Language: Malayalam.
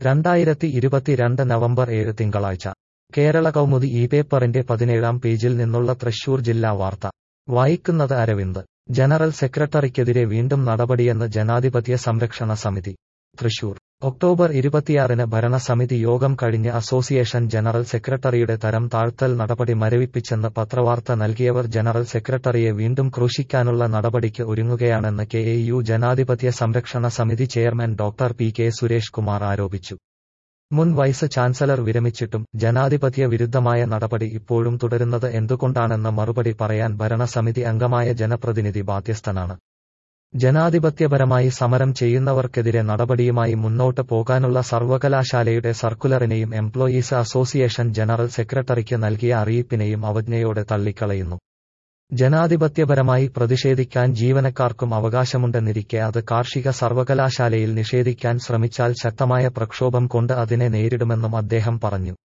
രണ്ടായിരത്തി ഇരുപത്തിരണ്ട് നവംബർ ഏഴ് തിങ്കളാഴ്ച കേരള കൗമുദി ഈ പേപ്പറിന്റെ പതിനേഴാം പേജിൽ നിന്നുള്ള തൃശൂർ ജില്ലാ വാർത്ത വായിക്കുന്നത് അരവിന്ദ് ജനറൽ സെക്രട്ടറിക്കെതിരെ വീണ്ടും നടപടിയെന്ന് ജനാധിപത്യ സംരക്ഷണ സമിതി തൃശൂർ ഒക്ടോബർ ഇരുപത്തിയാറിന് ഭരണസമിതി യോഗം കഴിഞ്ഞ് അസോസിയേഷൻ ജനറൽ സെക്രട്ടറിയുടെ തരം താഴ്ത്തൽ നടപടി മരവിപ്പിച്ചെന്ന് പത്രവാർത്ത നൽകിയവർ ജനറൽ സെക്രട്ടറിയെ വീണ്ടും ക്രൂശിക്കാനുള്ള നടപടിക്ക് ഒരുങ്ങുകയാണെന്ന് കെ എ യു ജനാധിപത്യ സംരക്ഷണ സമിതി chairman doctor P K Suresh Kumar ആരോപിച്ചു മുൻ വൈസ് ചാൻസലർ വിരമിച്ചിട്ടും ജനാധിപത്യ വിരുദ്ധമായ നടപടി ഇപ്പോഴും തുടരുന്നത് എന്തുകൊണ്ടാണെന്ന് മറുപടി പറയാൻ ഭരണസമിതി അംഗമായ ജനപ്രതിനിധി ബാധ്യസ്ഥനാണ് ജനാധിപത്യപരമായി സമരം ചെയ്യുന്നവർക്കെതിരെ നടപടിയുമായി മുന്നോട്ട് പോകാനുള്ള സർവകലാശാലയുടെ സർക്കുലറിനെയും എംപ്ലോയീസ് അസോസിയേഷൻ ജനറൽ സെക്രട്ടറിക്ക് നൽകിയ അറിയിപ്പിനെയും അവജ്ഞയോടെ തള്ളിക്കളയുന്നു ജനാധിപത്യപരമായി പ്രതിഷേധിക്കാൻ ജീവനക്കാർക്കും അവകാശമുണ്ടെന്നിരിക്കെ അത് കാർഷിക സർവകലാശാലയിൽ നിഷേധിക്കാൻ ശ്രമിച്ചാൽ ശക്തമായ പ്രക്ഷോഭം കൊണ്ട് അതിനെ നേരിടുമെന്നും അദ്ദേഹം പറഞ്ഞു